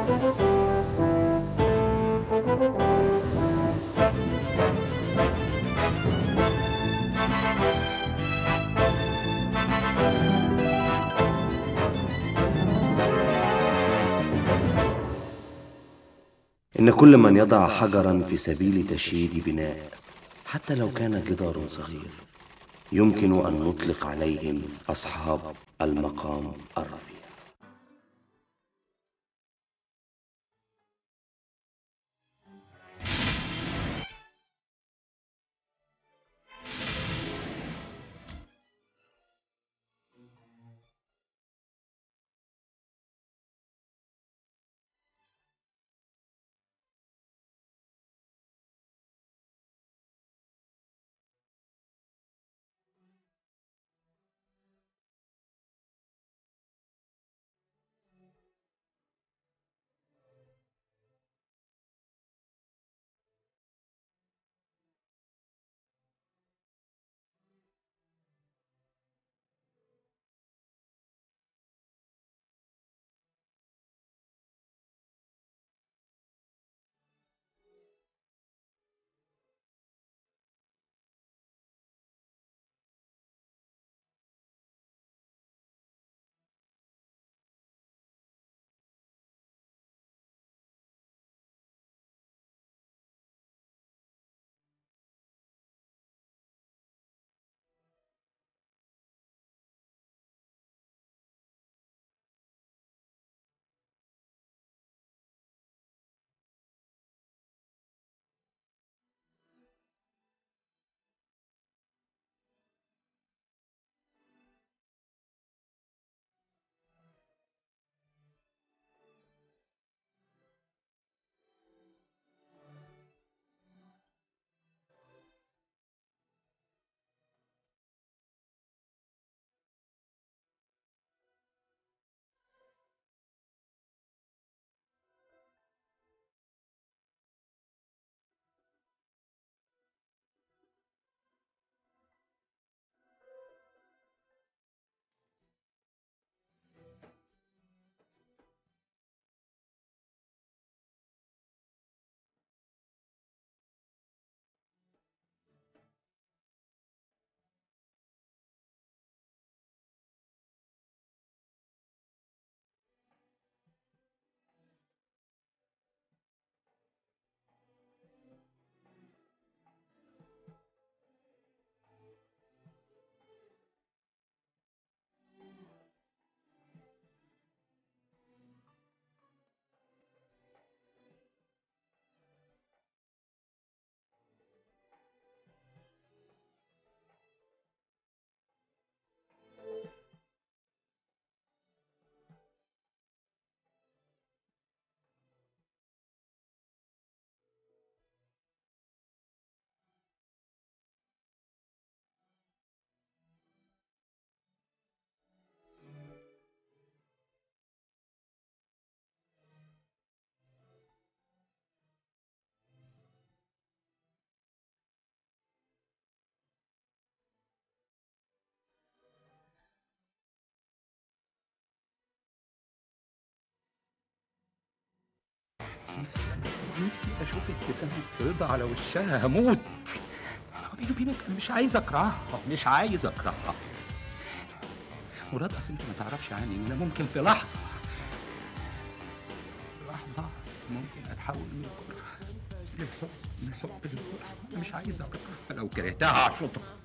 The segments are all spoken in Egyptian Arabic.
إن كل من يضع حجرا في سبيل تشييد بناء حتى لو كان جدار صغير يمكن أن نطلق عليهم أصحاب المقام الرفيع نفسي اشوف ابتسامة رضا على وشها هموت بيني وبينك انا مش عايز اكرهها مش عايز اكرهها مراد اصل انت ما تعرفش عني ان انا ممكن في لحظه في لحظه ممكن اتحول من الكره للحب من الحب للكره انا مش عايز اكرهها لو كرهتها هشطها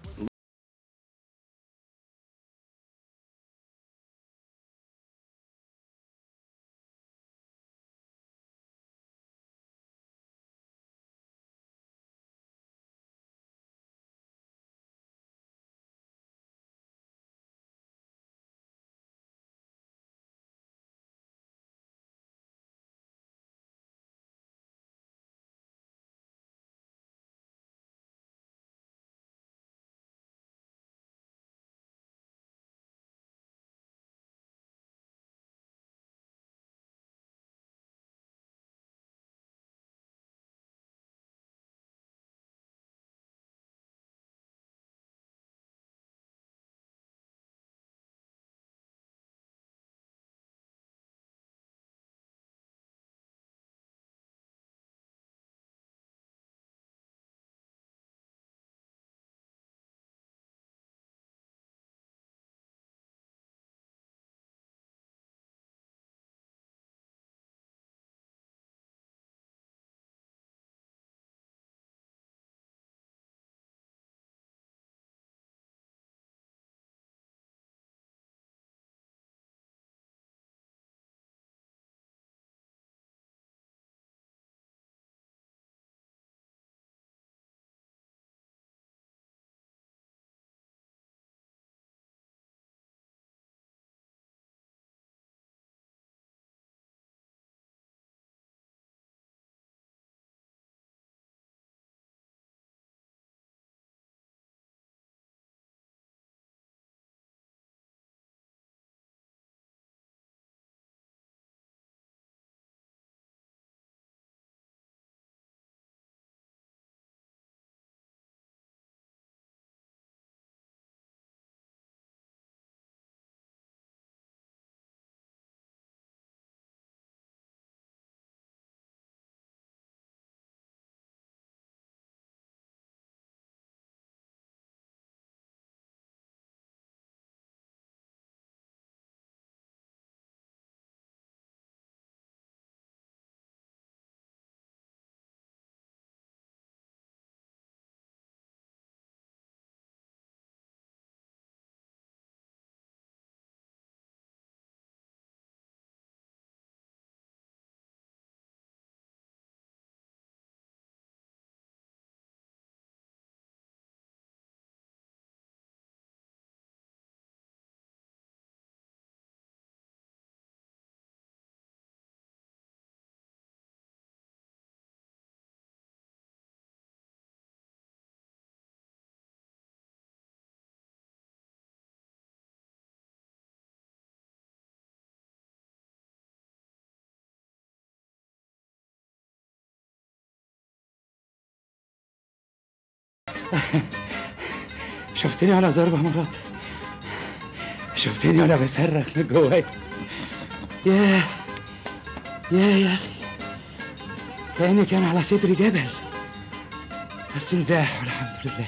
شفتني وانا ضربة مرات شفتني وانا بصرخ من جوايا ياه ياه يا اخي كأني كان على صدري جبل بس انزاح والحمد لله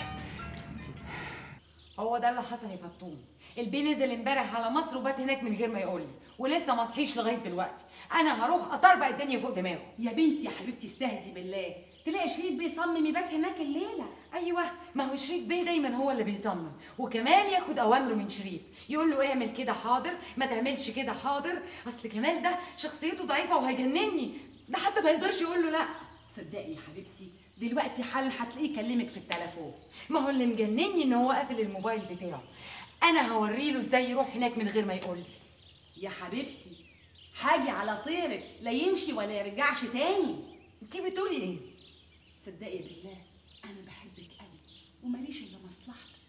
هو ده اللي حصل يا فطوم البي نزل امبارح على مصر وبات هناك من غير ما يقول لي ولسه ما صحيش لغايه دلوقتي انا هروح اطربق الدنيا فوق دماغه يا بنتي يا حبيبتي استهدي بالله تلاقي شريف بيصمم يبات هناك الليله ايوه ما هو شريف بيه دايما هو اللي بيصمم وكمال ياخد اوامره من شريف يقول له اعمل كده حاضر ما تعملش كده حاضر اصل كمال ده شخصيته ضعيفه وهيجنني ده حتى ما يقدرش يقول له لا صدقني يا حبيبتي دلوقتي حالا هتلاقيه يكلمك في التليفون ما هو اللي مجنني ان هو قافل الموبايل بتاعه انا هوريله ازاي يروح هناك من غير ما يقول لي يا حبيبتي حاجي على طيرك لا يمشي ولا يرجعش تاني انت بتقولي ايه صدقي بالله انا بحبك قوي وماليش الا مصلحتك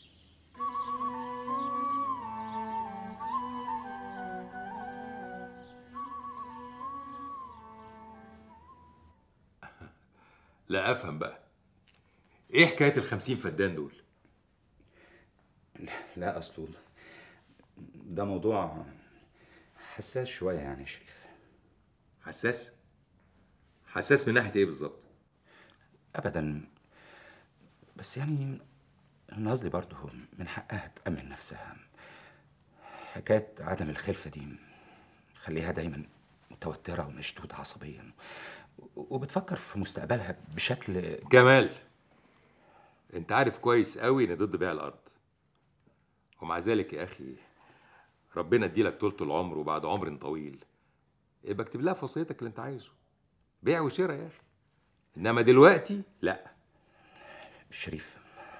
لا افهم بقى ايه حكايه الخمسين فدان دول لا اصله ده موضوع حساس شوية يعني يا شريف حساس حساس من ناحيه ايه بالظبط ابدا بس يعني نازلي برضه من حقها تأمن نفسها حكاية عدم الخلفة دي خليها دايما متوترة ومشدودة عصبيا وبتفكر في مستقبلها بشكل جمال انت عارف كويس قوي ان ضد بيع الارض ومع ذلك يا اخي ربنا اديلك طولة العمر وبعد عمر طويل يبقى اكتب لها في وصيتك اللي انت عايزه بيع وشراء يا اخي انما دلوقتي لا شريف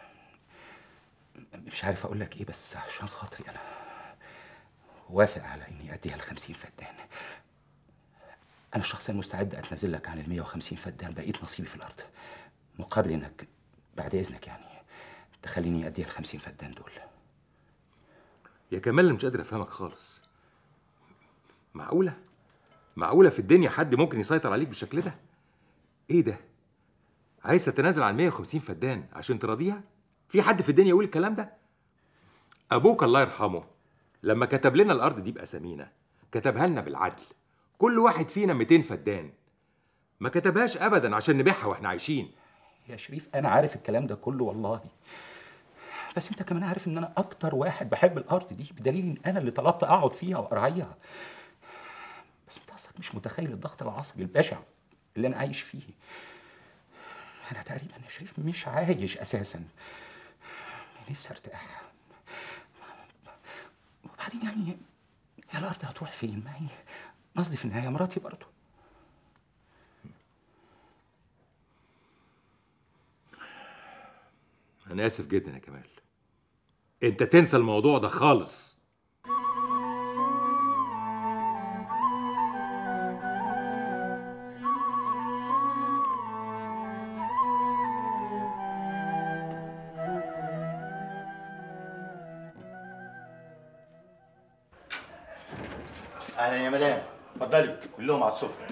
مش عارف اقول لك ايه بس عشان خاطري انا وافق على اني اديها الخمسين فدان انا شخصيا مستعد اتنازل لك عن ال 150 فدان بقيت نصيبي في الارض مقابل انك بعد اذنك يعني تخليني اديها ال 50 فدان دول يا كمال أنا مش قادر افهمك خالص معقوله معقوله في الدنيا حد ممكن يسيطر عليك بالشكل ده ايه ده عايز تتنازل عن 150 فدان عشان تراضيها في حد في الدنيا يقول الكلام ده ابوك الله يرحمه لما كتب لنا الارض دي باسامينا كتبها لنا بالعدل كل واحد فينا 200 فدان ما كتبهاش ابدا عشان نبيعها واحنا عايشين يا شريف انا عارف الكلام ده كله والله بس انت كمان عارف ان انا اكتر واحد بحب الارض دي بدليل ان انا اللي طلبت اقعد فيها وارعيها بس انت اصلك مش متخيل الضغط العصبي البشع اللي انا عايش فيه انا تقريبا يا شريف مش عايش اساسا نفسي ارتاح وبعدين يعني يا الارض هتروح فين ما هي قصدي في النهايه مراتي برضه انا اسف جدا يا كمال انت تنسى الموضوع ده خالص اهلا يا مدام اتفضلي كلهم على السفره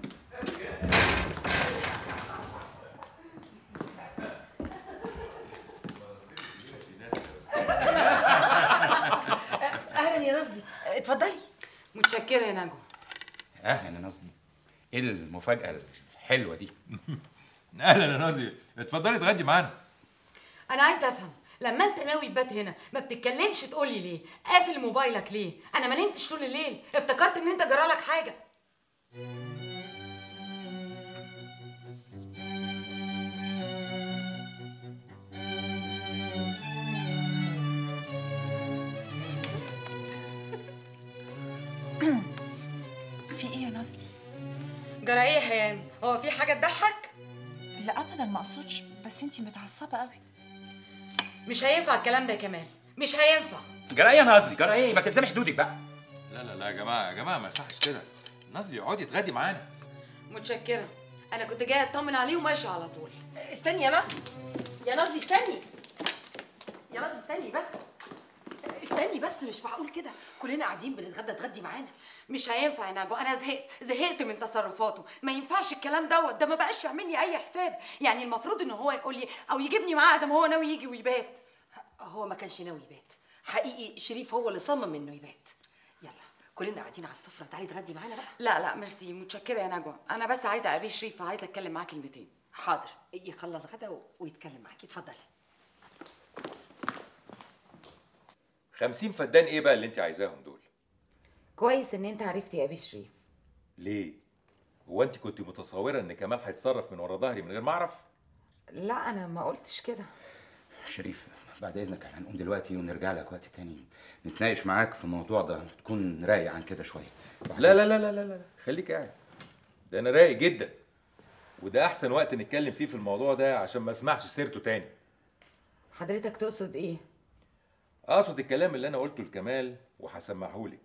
اهلا يا نصدي اتفضلي متشكره يا نجوى اهلا يا نصدي ايه المفاجاه الحلوه دي اهلا يا نازي اتفضلي اتغدي معانا انا عايزه افهم لما انت ناوي تبات هنا ما بتتكلمش تقولي ليه قافل موبايلك ليه انا ما نمتش طول الليل افتكرت ان انت جرالك حاجه في ايه يا نصدي؟ جرى ايه يا حيان هو في حاجه تضحك لا ابدا ما اقصدش بس انتي متعصبه قوي مش هينفع الكلام ده يا كمال مش هينفع جرى ايه يا نازلي جرى ايه ما تلزمي حدودك بقى لا لا لا يا جماعه يا جماعه ما يصحش كده نازلي اقعدي اتغدي معانا متشكره انا كنت جايه اطمن عليه وماشيه على طول استني يا نصدي يا نصدي استني يا نصدي استني بس استني استني بس مش معقول كده كلنا قاعدين بنتغدى تغدي معانا مش هينفع يا نجوى انا زهقت زهقت من تصرفاته ما ينفعش الكلام دوت ده ما بقاش يعمل لي اي حساب يعني المفروض ان هو يقول لي او يجيبني معاه ده ما هو ناوي يجي ويبات هو ما كانش ناوي يبات حقيقي شريف هو اللي صمم انه يبات يلا كلنا قاعدين على السفره تعالي اتغدي معانا بقى لا لا ميرسي متشكره يا نجوى انا بس عايزه اقابل شريف عايزه اتكلم معاه كلمتين حاضر يخلص غدا و- ويتكلم معاكي اتفضلي خمسين فدان ايه بقى اللي انت عايزاهم دول كويس ان انت عرفتي يا ابي شريف ليه هو انت كنت متصوره ان كمال هيتصرف من ورا ظهري من غير ما اعرف لا انا ما قلتش كده شريف بعد اذنك احنا هنقوم دلوقتي ونرجع لك وقت تاني نتناقش معاك في الموضوع ده تكون رايق عن كده شويه لا لا لا لا لا لا خليك قاعد ده انا رايق جدا وده احسن وقت نتكلم فيه في الموضوع ده عشان ما اسمعش سيرته تاني حضرتك تقصد ايه اقصد الكلام اللي انا قلته لكمال وهسمعهولك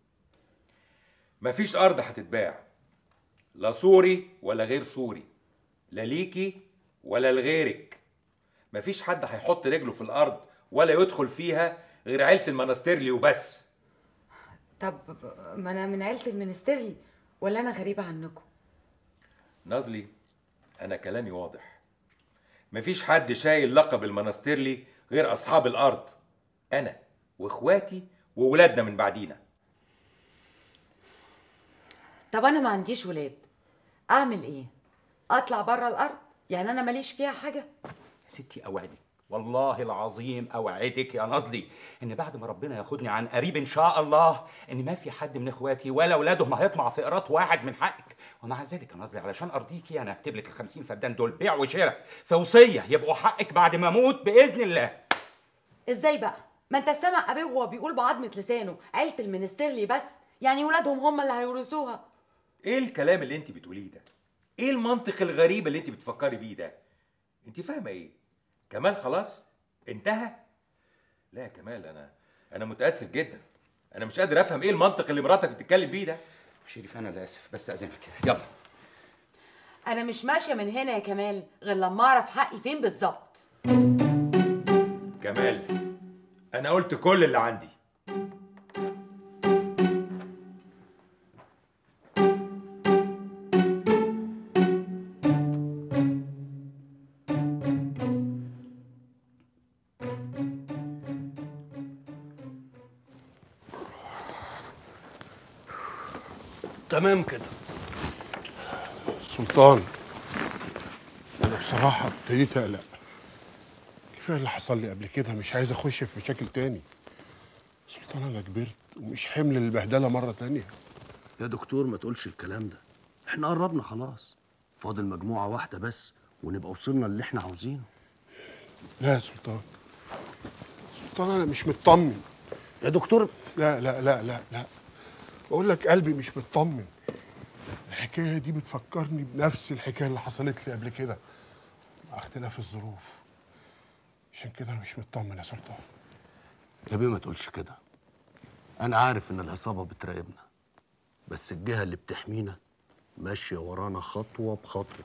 مفيش ارض هتتباع لا سوري ولا غير سوري لا ليكي ولا لغيرك مفيش حد هيحط رجله في الارض ولا يدخل فيها غير عيله المنستيرلي وبس طب ما انا من عيله المنسترلي ولا انا غريبه عنكم نازلي انا كلامي واضح مفيش حد شايل لقب المنستيرلي غير اصحاب الارض انا واخواتي وولادنا من بعدينا طب انا ما عنديش ولاد اعمل ايه اطلع بره الارض يعني انا ماليش فيها حاجه يا ستي اوعدك والله العظيم اوعدك يا نازلي ان بعد ما ربنا ياخدني عن قريب ان شاء الله ان ما في حد من اخواتي ولا اولادهم هيطمع في قيراط واحد من حقك ومع ذلك يا نازلي علشان ارضيكي انا هكتب لك ال 50 فدان دول بيع وشراء في وصيه يبقوا حقك بعد ما اموت باذن الله ازاي بقى ما انت سامع ابيه وهو بيقول بعضمه لسانه عيله المنسترلي بس يعني ولادهم هم اللي هيورثوها ايه الكلام اللي انت بتقوليه ده ايه المنطق الغريب اللي انت بتفكري بيه ده انت فاهمه ايه كمال خلاص انتهى لا يا كمال انا انا متاسف جدا انا مش قادر افهم ايه المنطق اللي مراتك بتتكلم بيه ده شريف انا اللي اسف بس اذنك يلا انا مش ماشيه من هنا يا كمال غير لما اعرف حقي فين بالظبط كمال انا قلت كل اللي عندي تمام كده سلطان انا بصراحه ابتديت اقلق كفايه اللي حصل لي قبل كده مش عايز اخش في مشاكل تاني سلطان انا كبرت ومش حمل البهدله مره تانية يا دكتور ما تقولش الكلام ده احنا قربنا خلاص فاضل مجموعة واحدة بس ونبقى وصلنا اللي احنا عاوزينه لا يا سلطان سلطان انا مش مطمن يا دكتور لا لا لا لا لا بقول لك قلبي مش مطمن الحكايه دي بتفكرني بنفس الحكايه اللي حصلت لي قبل كده مع اختلاف الظروف عشان كده انا مش مطمن يا سلطان يا بيه ما تقولش كده انا عارف ان العصابة بتراقبنا بس الجهة اللي بتحمينا ماشية ورانا خطوة بخطوة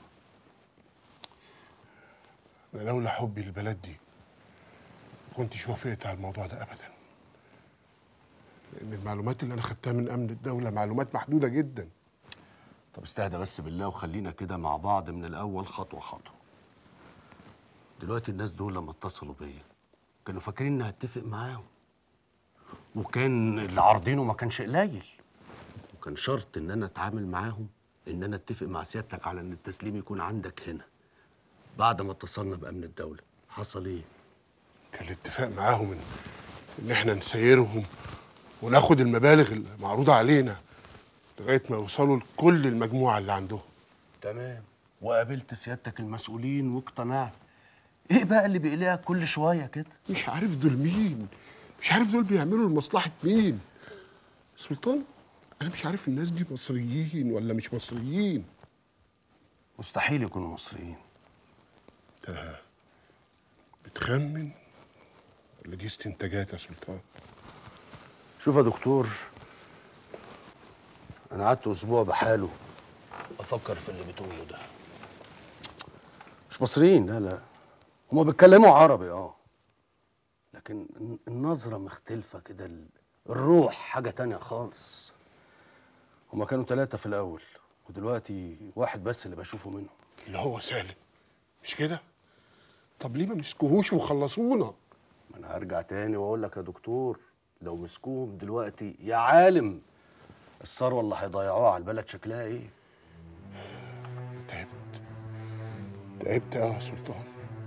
انا لولا حبي للبلد دي ما كنتش وافقت على الموضوع ده ابدا لان المعلومات اللي انا خدتها من امن الدوله معلومات محدوده جدا طب استهدى بس بالله وخلينا كده مع بعض من الأول خطوة خطوة دلوقتي الناس دول لما اتصلوا بيا كانوا فاكرين إني هتفق معاهم وكان اللي عارضينه ما كانش قليل وكان شرط إن أنا أتعامل معاهم إن أنا أتفق مع سيادتك على إن التسليم يكون عندك هنا بعد ما اتصلنا بأمن الدولة حصل إيه؟ كان الاتفاق معاهم ان ان احنا نسيرهم وناخد المبالغ المعروضه علينا لغايه ما يوصلوا لكل المجموعه اللي عندهم تمام وقابلت سيادتك المسؤولين واقتنعت ايه بقى اللي بيقلقك كل شويه كده مش عارف دول مين مش عارف دول بيعملوا لمصلحه مين سلطان انا مش عارف الناس دي مصريين ولا مش مصريين مستحيل يكونوا مصريين ده بتخمن ولا دي استنتاجات يا سلطان شوف يا دكتور انا قعدت اسبوع بحاله افكر في اللي بتقوله ده مش مصريين لا لا هما بيتكلموا عربي اه لكن الن- النظرة مختلفة كده ال- الروح حاجة تانية خالص هما كانوا ثلاثة في الأول ودلوقتي واحد بس اللي بشوفه منهم اللي هو سالم مش كده طب ليه ما مسكوهوش وخلصونا ما أنا هرجع تاني وأقول لك يا دكتور لو مسكوهم دلوقتي يا عالم الثروة اللي هيضيعوها على البلد شكلها إيه تعبت تعبت قوي يا سلطان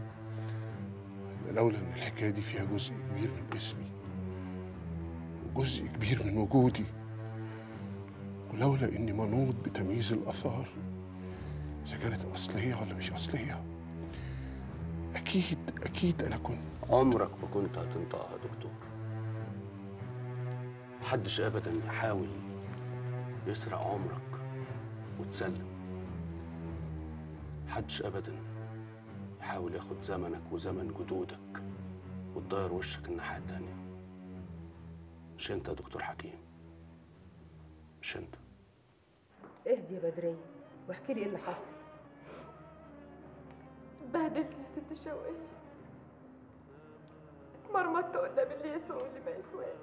ده لولا ان الحكايه دي فيها جزء كبير من اسمي وجزء كبير من وجودي ولولا اني منوط بتمييز الاثار اذا كانت اصليه ولا مش اصليه اكيد اكيد انا كنت عمرك ما كنت هتنطقها يا دكتور محدش ابدا يحاول يسرق عمرك وتسلم محدش ابدا يحاول ياخد زمنك وزمن جدودك وتدير وشك الناحية التانية مش انت يا دكتور حكيم مش انت اهدي يا بدرية واحكي لي ايه اللي حصل اتبهدلت يا ست شوقية اتمرمطت قدام اللي يسوى واللي ما يسواش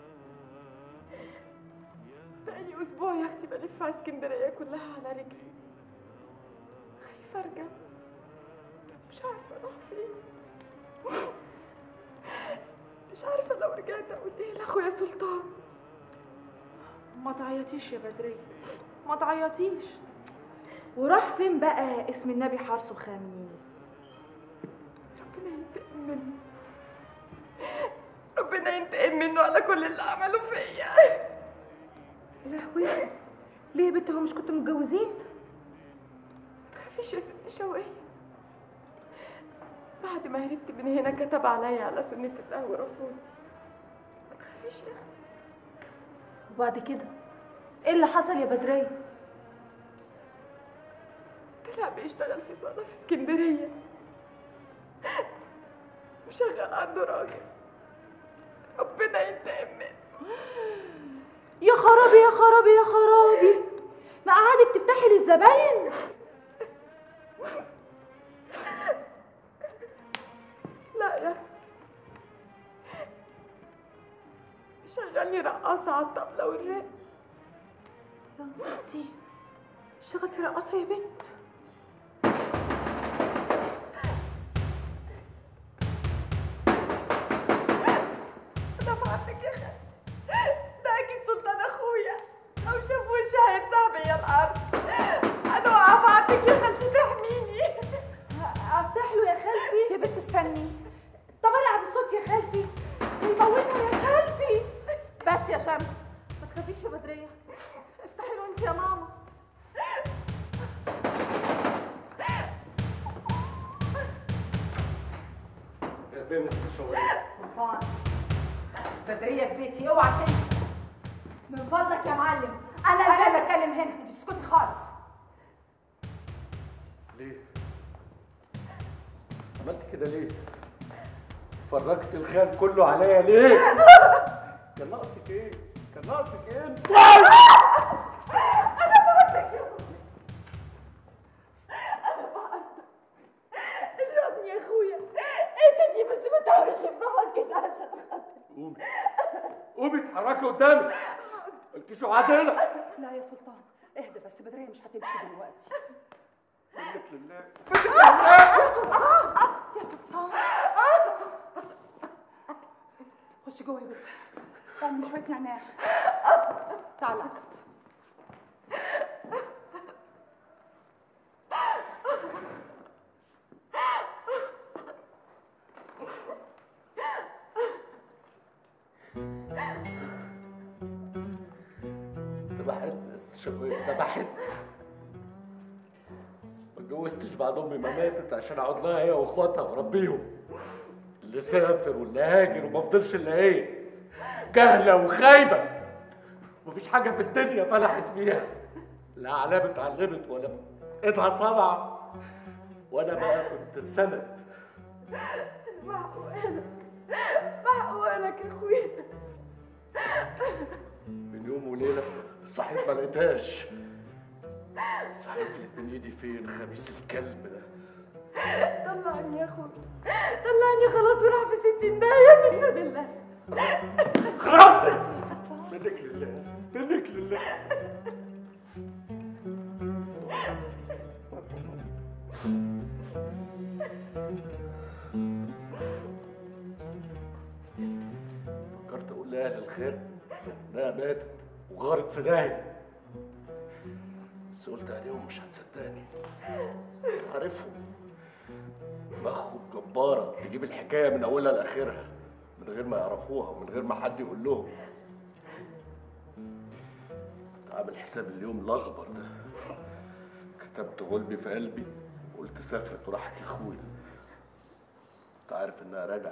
بقالي اسبوع يا اختي بلف على اسكندريه كلها على رجلي خايفه ارجع مش عارفه اروح فين مش عارفه لو رجعت اقول ايه لاخويا سلطان ما تعيطيش يا بدرية ما تعيطيش وراح فين بقى اسم النبي حرصه خميس ربنا ينتقم منه ربنا ينتقم منه على كل اللي عمله فيا يا لهوي ليه يا بنت هو مش كنتوا متجوزين تخافيش يا ست شوقية بعد ما هربت من هنا كتب عليا على سنة الله ورسوله ما تخافيش يا اختي وبعد كده ايه اللي حصل يا بدرية طلع بيشتغل في صالة في اسكندرية وشغال عنده راجل ربنا ينتقم منه يا خرابي يا خرابي يا خرابي ما قعدت تفتحي للزباين لا يا اختي شغلني رقاصة على الطبلة والرق يا ستي اشتغلتي رقاصة يا بنت دفعتك يا خالتي ده اكيد سلطان اخويا لو شاف وشي هيمسح بيا الارض انا وقفعتك يا خالتي تحميني افتح له يا خالتي يا بنت استني طب ارعب الصوت يا خالتي هيموتها يا خالتي بس يا شمس ما تخافيش يا بدريه افتحي له انت يا ماما فين الشغل سلطان بدريه في بيتي اوعى تنسى من فضلك يا معلم انا اللي بتكلم هنا انت تسكتي خالص ليه؟ عملت كده ليه؟ فرجت الخان كله عليا ليه؟ كان ناقصك ايه؟ كان ناقصك ايه؟ انت؟ انا بعتك يا ربي انا بعتك اضربني يا اخويا اقتلني بس ما تعملش في روحك كده عشان خاطري قومي قومي اتحركي قدامي مالكيش عادله لا يا سلطان اهدى بس بدريه مش هتمشي دلوقتي منك لله يا سلطان يا سلطان خشي جوه يا بنت اعملي شويه نعناع تعالى اقعد ذبحت استشويت ذبحت ما اتجوزتش بعد امي ما ماتت عشان اقعد لها هي واخواتها واربيهم اللي سافر واللي هاجر وما فضلش الا هي كهله وخايبه مفيش حاجه في الدنيا فلحت فيها لا علامه اتعلمت ولا ايدها صبع وانا بقى كنت السند معقولك معقولك يا اخويا من يوم وليله صحيح ما لقيتهاش صحيح فلت من ايدي فين خميس الكلب ده طلعني يا اخوي طلعني خلاص وراح في ستين داهية من دون الله خلاص منك لله منك لله فكرت اقول لاهل الخير انها ماتت وغارت في داهيه بس قلت عليهم مش هتصدقني عارفهم مخهم جباره تجيب الحكايه من اولها لاخرها من غير ما يعرفوها ومن غير ما حد يقول لهم كنت عامل حساب اليوم الاخبر ده كتبت غلبي في قلبي وقلت سافرت وراحت لاخويا كنت عارف انها راجعه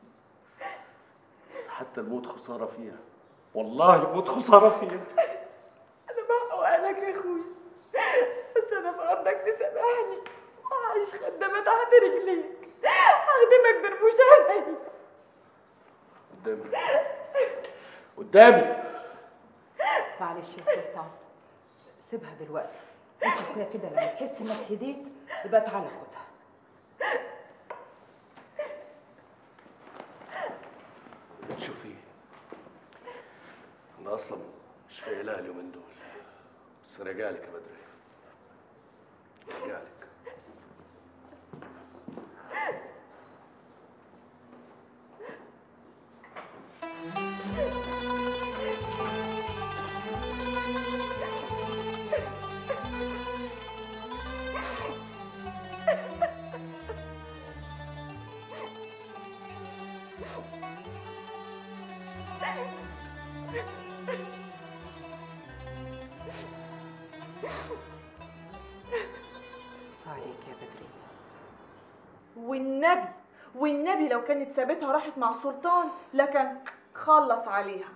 بس حتى الموت خساره فيها والله الموت خساره فيها انا بحقق لك يا اخوي بس انا في ارضك تسامحني وعايش خدامة تحت رجليك هخدمك برموشة عيني قدامي قدامي معلش يا سلطان سيبها دلوقتي انت كده كده لما تحس انك هديت يبقى تعالى خدها بتشوفي انا اصلا مش فايق لها اليومين دول بس راجع لك يا بدرية راجع لك صار عليك يا بدرية والنبي والنبي لو كانت سابتها راحت مع سلطان لكان خلص عليها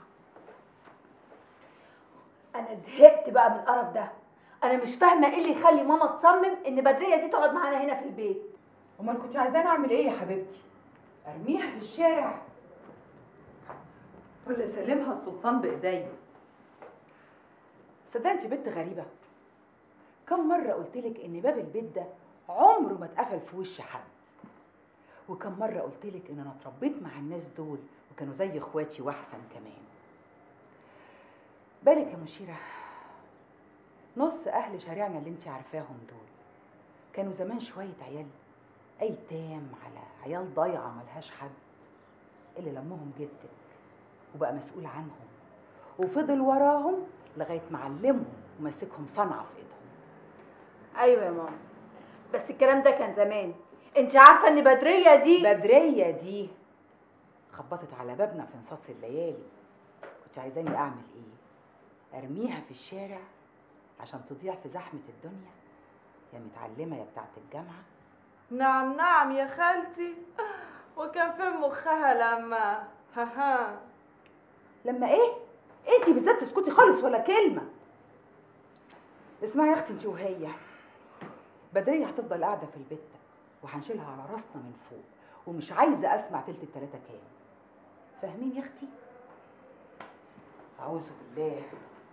انا زهقت بقى من القرف ده انا مش فاهمه ايه اللي يخلي ماما تصمم ان بدريه دي تقعد معانا هنا في البيت امال كنت عايزاني اعمل ايه يا حبيبتي ارميها في الشارع ولا اسلمها السلطان بايديا صدق انت بنت غريبة كم مرة قلتلك ان باب البيت ده عمره ما اتقفل في وش حد وكم مرة قلتلك ان انا اتربيت مع الناس دول وكانوا زي اخواتي واحسن كمان بالك يا مشيرة نص اهل شارعنا اللي انت عارفاهم دول كانوا زمان شوية عيال ايتام على عيال ضايعة ملهاش حد اللي لمهم جدك وبقى مسؤول عنهم وفضل وراهم لغاية ما علمهم ومسكهم صنعة في ايدهم ايوه يا ماما بس الكلام ده كان زمان انت عارفه ان بدريه دي بدرية دي خبطت على بابنا في نصاص الليالي كنت عايزاني اعمل ايه ارميها في الشارع عشان تضيع في زحمة الدنيا يا متعلمة يا بتاعت الجامعة نعم نعم يا خالتي وكان فين مخها لما ها ها لما ايه انت بالذات تسكتي خالص ولا كلمة اسمعي يا اختي انت وهي بدرية هتفضل قاعدة في البيت ده وهنشيلها على راسنا من فوق ومش عايزة اسمع تلت التلاتة كام فاهمين يا اختي اعوذ بالله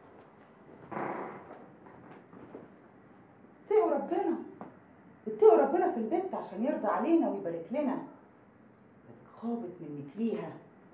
اتقوا ربنا اتقوا ربنا في البيت عشان يرضى علينا ويبارك لنا كانت خابت منك ليها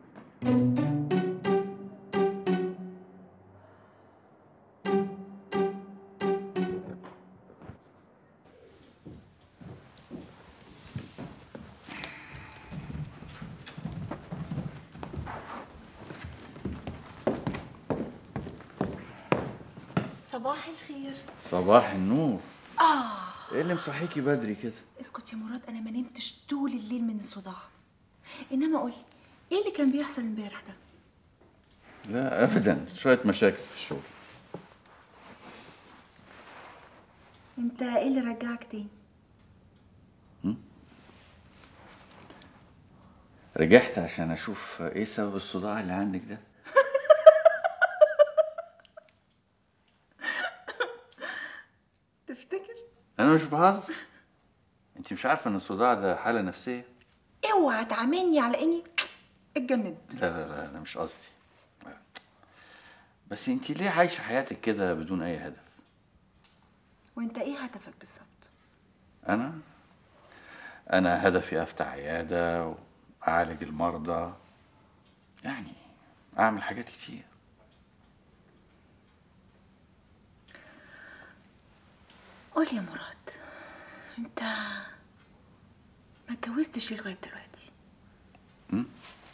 صباح الخير صباح النور اه ايه اللي مصحيكي بدري كده اسكت يا مراد انا ما نمتش طول الليل من الصداع انما قولي ايه اللي كان بيحصل امبارح ده لا ابدا شويه مشاكل في الشغل انت ايه اللي رجعك تاني رجعت عشان اشوف ايه سبب الصداع اللي عندك ده تفتكر انا مش بهزر انت مش عارفه ان الصداع ده حاله نفسيه اوعى تعاملني على اني اتجننت لا لا لا انا مش قصدي بس انت ليه عايشه حياتك كده بدون اي هدف وانت ايه هدفك بالظبط انا انا هدفي افتح عياده واعالج المرضى يعني اعمل حاجات كتير قول يا مراد انت ما اتجوزتش ليه لغايه دلوقتي م?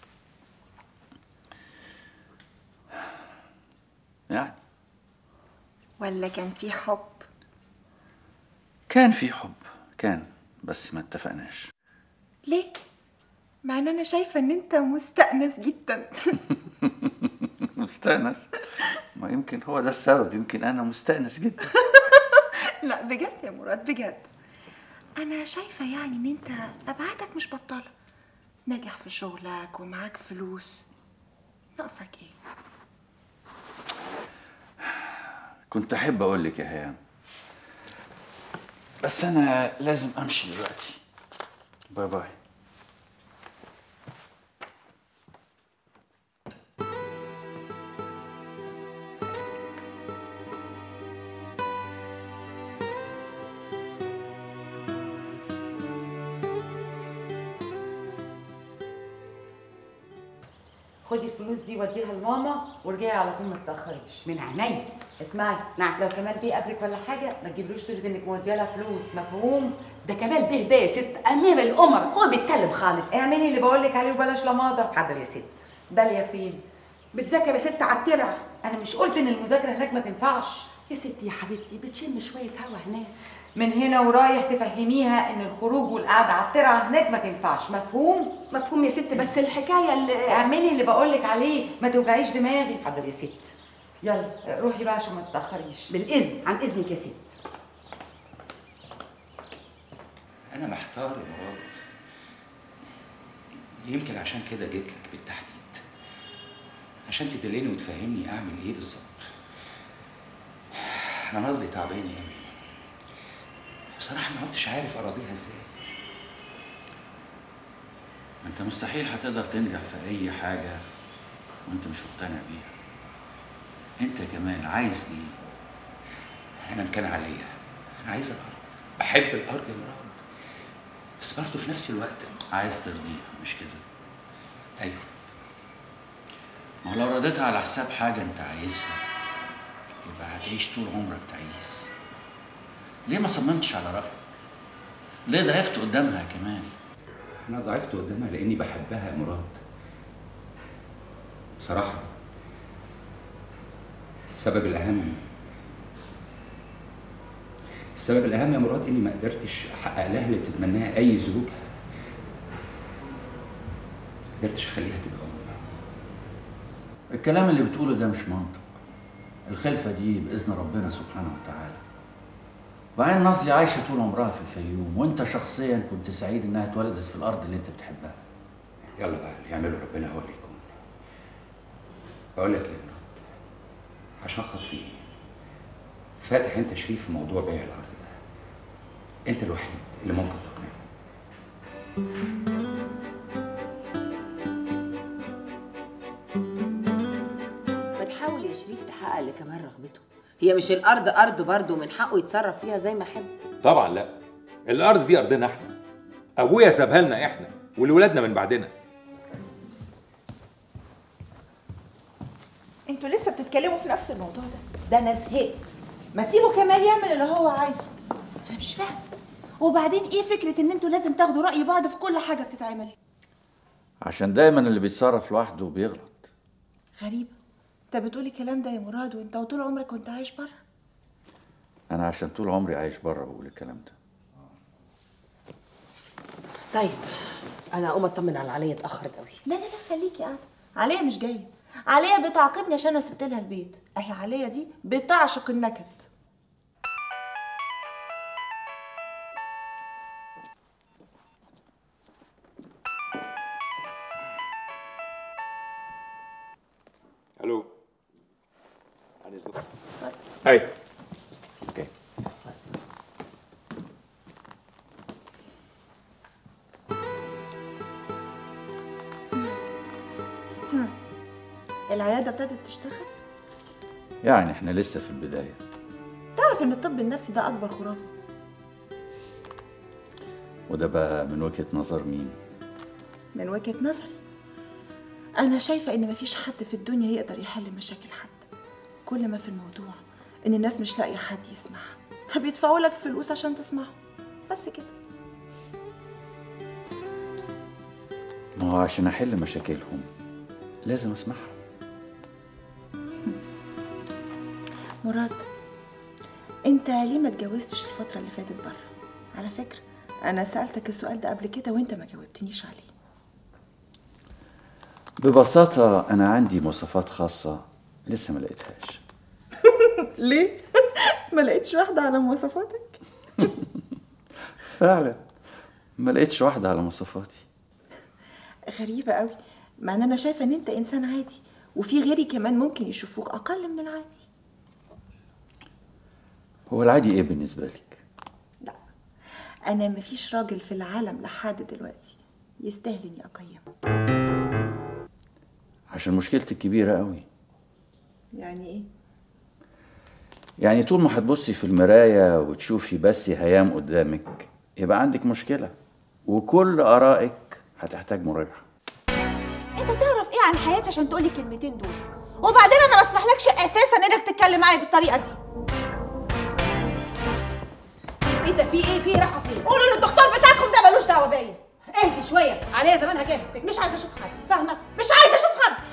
يعني ولا كان في حب كان في حب كان بس ما اتفقناش ليه مع ان انا شايفه ان انت مستأنس جدا مستأنس ما يمكن هو ده السبب يمكن انا مستأنس جدا لا بجد يا مراد بجد انا شايفه يعني ان انت ابعادك مش بطاله ناجح في شغلك ومعاك فلوس ناقصك ايه كنت احب اقول لك يا هيام بس انا لازم امشي دلوقتي باي باي خدي الفلوس دي وديها لماما ورجعي على طول ما تتاخريش من عينيا اسمعي نعم لو كمال بيه قبلك ولا حاجه ما تجيبلوش سيره انك موديه لها فلوس مفهوم ده كمال بيه ده يا ست امير القمر هو بيتكلم خالص اعملي اللي بقول لك عليه وبلاش لماضه حاضر يا ست داليا فين بتذاكر يا ست على الترع انا مش قلت ان المذاكره هناك ما تنفعش يا ستي يا حبيبتي بتشم شويه هوا هناك من هنا ورايح تفهميها ان الخروج والقعده على الترعه هناك ما تنفعش مفهوم مفهوم يا ست بس الحكايه اللي اعملي اللي بقول لك عليه ما توجعيش دماغي حاضر يا ست يلا روحي بقى عشان ما تتاخريش بالاذن عن اذنك يا ست انا محتار يا مراد يمكن عشان كده جيت لك بالتحديد عشان تدلني وتفهمني اعمل ايه بالظبط انا قصدي تعبان قوي بصراحه ما كنتش عارف اراضيها ازاي ما انت مستحيل هتقدر تنجح في اي حاجه وانت مش مقتنع بيها انت كمان عايز ايه انا ان كان عليا انا عايز الارض بحب الارض يا مراد بس برضه في نفس الوقت عايز ترضيها مش كده ايوه ما هو لو رضيتها على حساب حاجه انت عايزها يبقى هتعيش طول عمرك تعيس ليه ما صممتش على رايك ليه ضعفت قدامها كمان انا ضعفت قدامها لاني بحبها يا مراد بصراحه السبب الاهم السبب الاهم يا مراد اني ما قدرتش احقق لها اللي بتتمناه اي زوجه ما قدرتش اخليها تبقى ام الكلام اللي بتقوله ده مش منطق الخلفه دي باذن ربنا سبحانه وتعالى وبعدين نازلي عايشه طول عمرها في الفيوم وانت شخصيا كنت سعيد انها اتولدت في الارض اللي انت بتحبها يلا بقى اللي يعمله ربنا هو اللي يكون بقول لك ايه يا مراد عشان خاطري فاتح انت شريف في موضوع بيع الارض ده انت الوحيد اللي ممكن تقنعني ما تحاول يا شريف تحقق لكمال رغبته هي مش الارض ارض برضه من حقه يتصرف فيها زي ما يحب طبعا لا الارض دي ارضنا احنا ابويا سابها لنا احنا ولولادنا من بعدنا انتوا لسه بتتكلموا في نفس الموضوع ده ده انا زهقت ما تسيبوا كمال يعمل اللي هو عايزه انا مش فاهمه وبعدين ايه فكره ان انتوا لازم تاخدوا راي بعض في كل حاجه بتتعمل عشان دايما اللي بيتصرف لوحده بيغلط غريبه انت بتقولي الكلام ده يا مراد وانت طول عمرك كنت عايش بره انا عشان طول عمري عايش بره بقول الكلام ده طيب انا اقوم اطمن على عليا اتاخرت قوي لا لا لا خليكي قاعده عليا مش جايه عليا بتعاقبني عشان انا سبت لها البيت اهي عليا دي بتعشق النكد الو عن اذنك اي اوكي هم. العياده ابتدت تشتغل يعني احنا لسه في البدايه تعرف ان الطب النفسي ده اكبر خرافه وده بقى من وجهة نظر مين من وجهة نظري أنا شايفة إن مفيش حد في الدنيا يقدر يحل مشاكل حد كل ما في الموضوع إن الناس مش لاقية حد يسمعها فبيدفعوا لك فلوس عشان تسمعهم بس كده ما هو عشان احل مشاكلهم لازم اسمعها مراد انت ليه ما اتجوزتش الفترة اللي فاتت بره على فكرة انا سألتك السؤال ده قبل كده وانت ما جاوبتنيش عليه ببساطة أنا عندي مواصفات خاصة لسه ما لقيتهاش ليه ما لقيتش واحدة على مواصفاتك فعلا ما لقيتش واحدة على مواصفاتي غريبة قوي مع ان انا شايفة ان انت انسان عادي وفي غيري كمان ممكن يشوفوك اقل من العادي هو العادي إيه بالنسبة لك؟ انا مفيش راجل في العالم لحد دلوقتي يستاهل اني اقيمه عشان مشكلتك كبيرة قوي يعني ايه يعني طول ما هتبصي في المراية وتشوفي بس هيام قدامك يبقى عندك مشكلة وكل آرائك هتحتاج مراجعة انت تعرف ايه عن حياتي عشان تقولي الكلمتين دول وبعدين انا ما اسمحلكش اساسا انك تتكلم معايا بالطريقه دي ايه ده في ايه في راحه فين قولوا له الدكتور بتاعكم ده ملوش دعوه بيا اهدي شويه عليا زمانها جايه في السجن مش عايزه اشوف حد فاهمه مش عايزه اشوف حد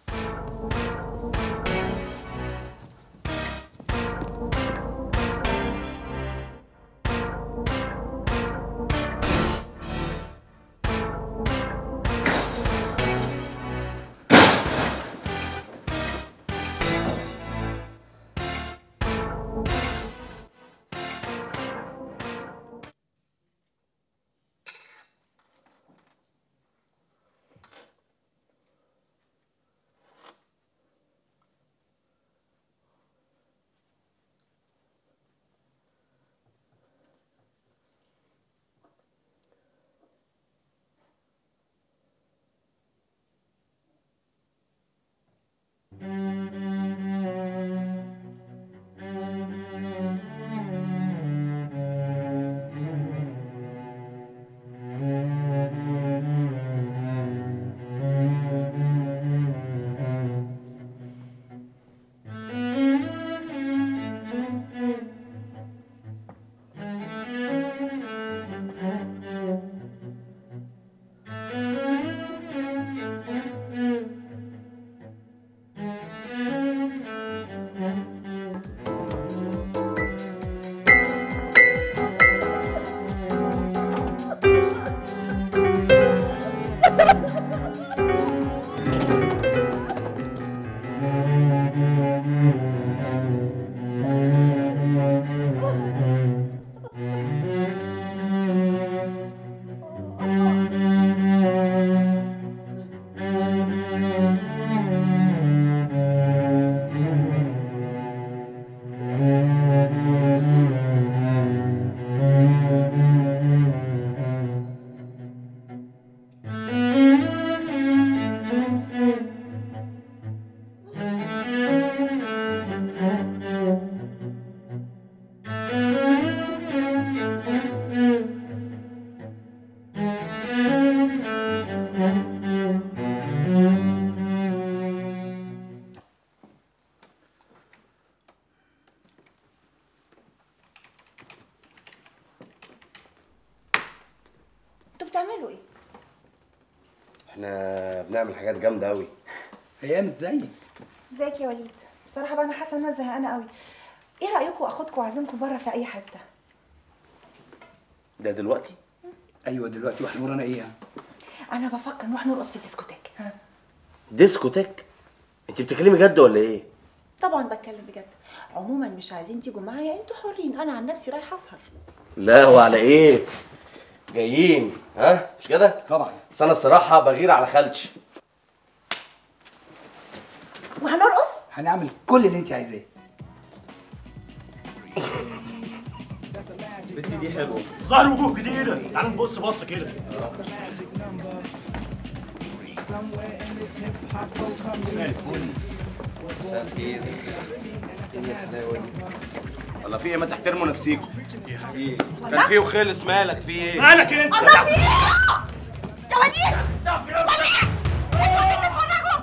انتوا بتعملوا ايه احنا بنعمل حاجات جامده قوي ايام ازاي ازيك يا وليد بصراحه بقى انا حاسه ان انا زهقانه قوي ايه رايكم اخدكم واعزمكم بره في اي حته ده دلوقتي ايوه دلوقتي واحنا ورانا ايه يعني انا بفكر نروح نرقص في ديسكوتيك ها ديسكوتيك انت بتتكلمي جد ولا ايه طبعا بتكلم بجد عموما مش عايزين تيجوا معايا انتوا حرين انا عن نفسي رايحه اسهر لا وعلى ايه جايين ها مش كده طبعا بس انا الصراحه بغير على خالتي وهنرقص هنعمل كل اللي انت عايزاه البنت دي حلوه ظهر وجوه جديده تعال نبص بصه كده مساء الفل مساء الخير ايه الحلاوه دي ولا في ايه ما تحترموا نفسيكم كان فيه وخلص مالك في ايه مالك انت؟ الله في ايه؟ يا وليد وليد انتوا بتتفرجوا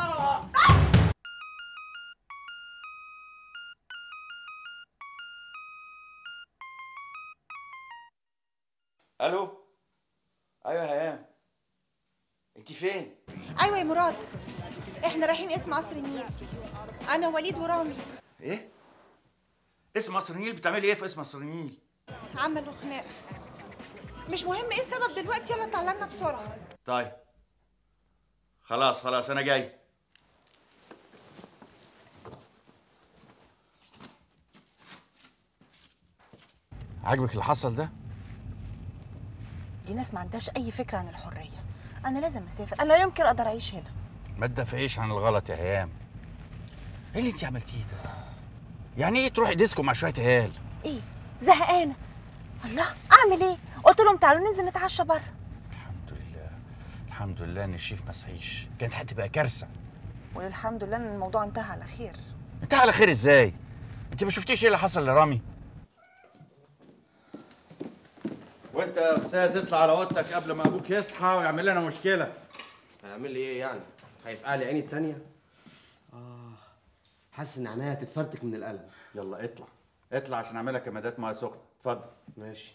الو ايوه يا هيام انت فين ايوه يا مراد احنا رايحين اسم قصر النيل انا وليد ورامي ايه اسم مصر النيل بتعملي ايه في اسم مصر النيل عملوا خناق مش مهم ايه السبب دلوقتي يلا تعالى لنا بسرعه طيب خلاص خلاص انا جاي عاجبك اللي حصل ده دي ناس ما عندهاش اي فكره عن الحريه انا لازم اسافر انا لا يمكن اقدر اعيش هنا ما تدافعيش عن الغلط يا هيام ايه اللي انت عملتيه ده يعني ايه تروحي ديسكو مع شويه عيال ايه زهقانه الله اعمل ايه قلت لهم تعالوا ننزل نتعشى بره الحمد لله ان الشيف ما صحيش كانت هتبقى كارثه والحمد لله ان الموضوع انتهى على خير انت على خير ازاي انت ما شفتيش ايه اللي حصل لرامي وانت يا استاذ اطلع على اوضتك قبل ما ابوك يصحى ويعمل لنا مشكله هيعمل لي ايه يعني هيفقع لي عيني التانية اه حاسس ان عينيا هتتفرتك من الالم يلا اطلع اطلع عشان اعمل لك كمادات ميه سخنه اتفضل ماشي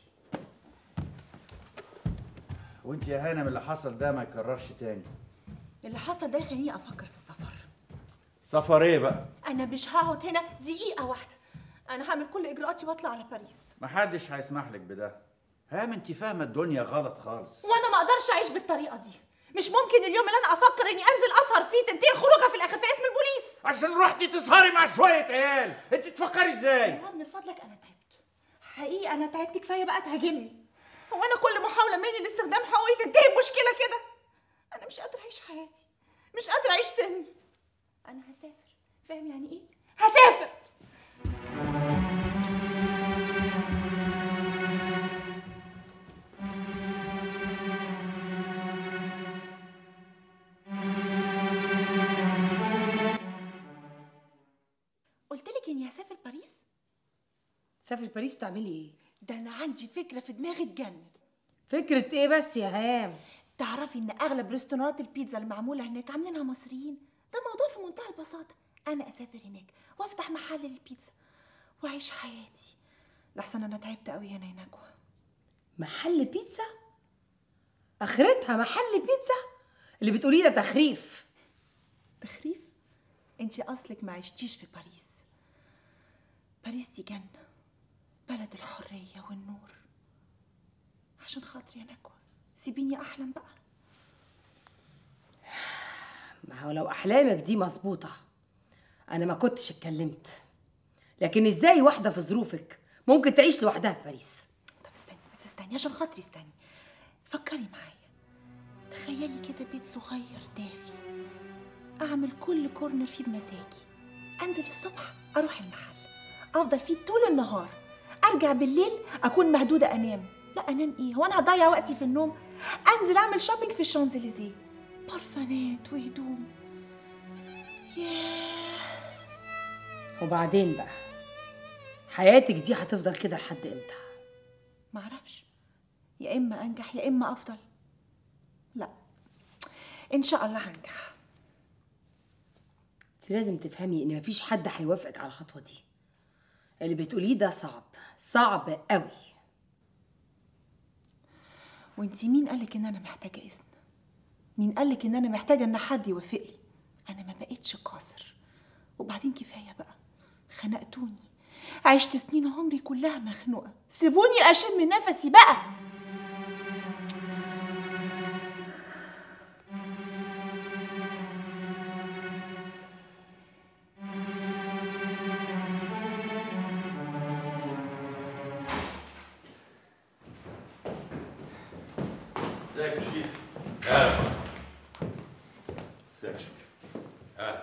وانت يا هانم اللي حصل ده ما يكررش تاني اللي حصل ده يخليني افكر في السفر سفر ايه بقى انا مش هقعد هنا دقيقه واحده انا هعمل كل اجراءاتي واطلع على باريس محدش هيسمح لك بده هام انت فاهمه الدنيا غلط خالص وانا ما اقدرش اعيش بالطريقه دي مش ممكن اليوم اللي انا افكر اني انزل اسهر فيه تنتهي الخروجه في الاخر في اسم البوليس عشان رحتي تسهري مع شويه عيال انت تفكري ازاي مراد من فضلك انا تعبت حقيقي انا تعبت كفايه بقى تهاجمني هو انا كل محاوله مني لاستخدام حقوقي تنتهي بمشكله كده انا مش قادره اعيش حياتي مش قادره اعيش سني انا هسافر فاهم يعني ايه هسافر قلت لك اني هسافر باريس سافر باريس تعملي ايه ده انا عندي فكره في دماغي تجنن فكرة ايه بس يا هام تعرفي ان اغلب ريستورانات البيتزا المعموله هناك عاملينها مصريين ده موضوع في منتهى البساطه انا اسافر هناك وافتح محل للبيتزا واعيش حياتي لحسن انا تعبت قوي هنا يا نجوى محل بيتزا اخرتها محل بيتزا اللي بتقوليه ده تخريف تخريف انت اصلك ما عشتيش في باريس باريس دي جنه بلد الحريه والنور عشان خاطري يا نجوى سيبيني احلم بقى ما هو لو احلامك دي مظبوطه انا ما كنتش اتكلمت لكن ازاي واحده في ظروفك ممكن تعيش لوحدها في باريس طب استني بس استني عشان خاطري استني فكري معايا تخيلي كده بيت صغير دافي اعمل كل كورنر فيه بمزاجي انزل الصبح اروح المحل افضل فيه طول النهار ارجع بالليل اكون مهدوده انام لا انام ايه هو انا هضيع وقتي في النوم انزل اعمل شوبينج في الشانزليزيه بارفانات وهدوم ياه وبعدين بقى حياتك دي هتفضل كده لحد امتى معرفش يا اما انجح يا اما افضل لا ان شاء الله هنجح انت لازم تفهمي ان مفيش حد هيوافقك على الخطوه دي اللي بتقوليه ده صعب صعب قوي وانتي مين قالك ان انا محتاجه اذن مين قالك ان انا محتاجه ان حد يوافق لي انا ما بقتش قاصر وبعدين كفايه بقى خنقتوني عشت سنين عمري كلها مخنوقه سيبوني اشم نفسي بقى ازيك يا شريف اهلا ازيك يا شريف اهلا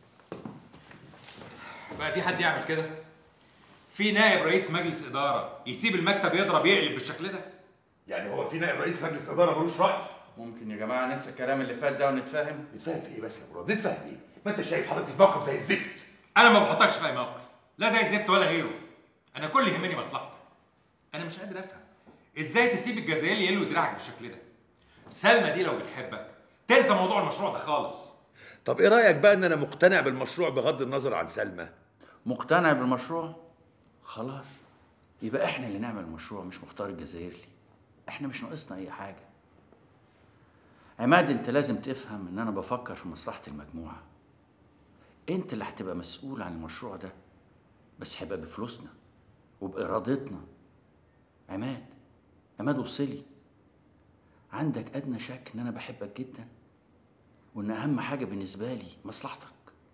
بقى في حد يعمل كده؟ في نائب رئيس مجلس إدارة يسيب المكتب يضرب يقلب بالشكل ده؟ يعني هو في نائب رئيس مجلس اداره ملوش راي ممكن يا جماعه ننسى الكلام اللي فات ده ونتفاهم نتفاهم في ايه بس يا مراد نتفاهم ايه ما انت شايف حضرتك في موقف زي الزفت أنا ما بحطكش في أي موقف لا زي الزفت ولا غيره انا كل اللي يهمني مصلحتك انا مش قادر افهم ازاي تسيب الجزائري يلوي دراعك بالشكل ده سلمى دي لو بتحبك تنسى موضوع المشروع ده خالص طب ايه رايك بقى ان انا مقتنع بالمشروع بغض النظر عن سلمى مقتنع بالمشروع خلاص يبقى احنا اللي نعمل المشروع مش مختار الجزائري احنا مش ناقصنا اي حاجه عماد انت لازم تفهم ان انا بفكر في مصلحه المجموعه انت اللي هتبقى مسؤول عن المشروع ده بس هيبقى بفلوسنا وبارادتنا عماد عماد وصلي عندك ادنى شك ان انا بحبك جدا وان اهم حاجه بالنسبه لي مصلحتك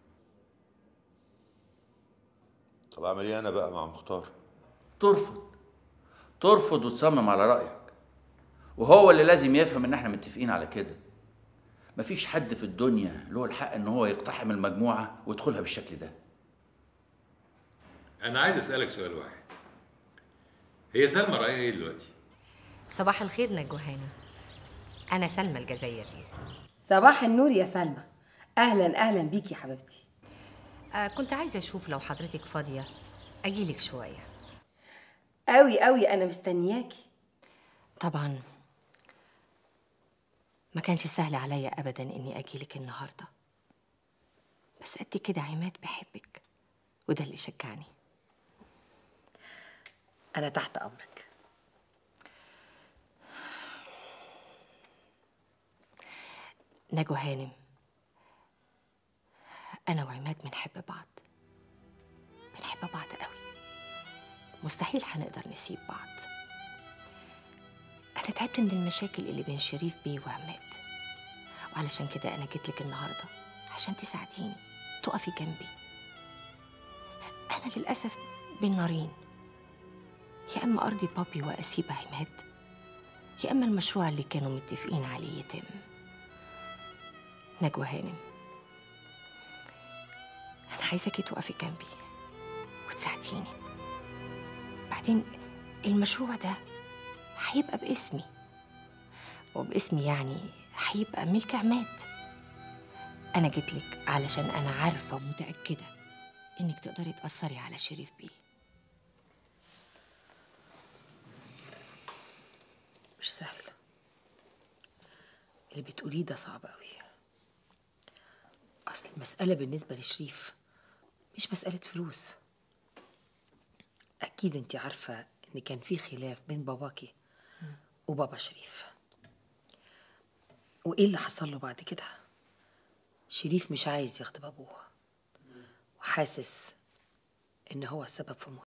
طب اعمل ايه انا بقى مع مختار ترفض ترفض وتصمم على رايك وهو اللي لازم يفهم ان احنا متفقين على كده مفيش حد في الدنيا له الحق ان هو يقتحم المجموعه ويدخلها بالشكل ده انا عايز اسالك سؤال واحد هي سلمى رايها ايه دلوقتي صباح الخير نجوى هانم أنا سلمى الجزائري صباح النور يا سلمى اهلا اهلا بيكي يا حبيبتي آه كنت عايزة أشوف لو حضرتك فاضية أجيلك شوية قوي قوي انا مستنياكي طبعا ما كانش سهل عليا أبدا إني أجيلك النهاردة بس قد كده عماد بحبك وده اللي شجعني انا تحت امرك نجوى هانم أنا وعماد بنحب بعض بنحب بعض قوي مستحيل هنقدر نسيب بعض أنا تعبت من المشاكل اللي بين شريف بيه وعماد وعلشان كده أنا جيتلك النهاردة عشان تساعديني تقفي جنبي أنا للأسف بين نارين يا إما أرضي بابي وأسيب عماد يا إما المشروع اللي كانوا متفقين عليه يتم نجوى هانم أنا عايزاكي تقفي جنبي وتساعديني بعدين المشروع ده هيبقى باسمي وباسمي يعني هيبقى ملك عماد أنا جيتلك علشان أنا عارفة ومتأكدة إنك تقدري تأثري على شريف بيه مش سهل اللي بتقوليه ده صعب قوي اصل المسألة بالنسبة لشريف مش مسألة فلوس اكيد انت عارفة ان كان في خلاف بين باباكي وبابا شريف وايه اللي حصل له بعد كده شريف مش عايز يخطب ابوه وحاسس ان هو السبب في موته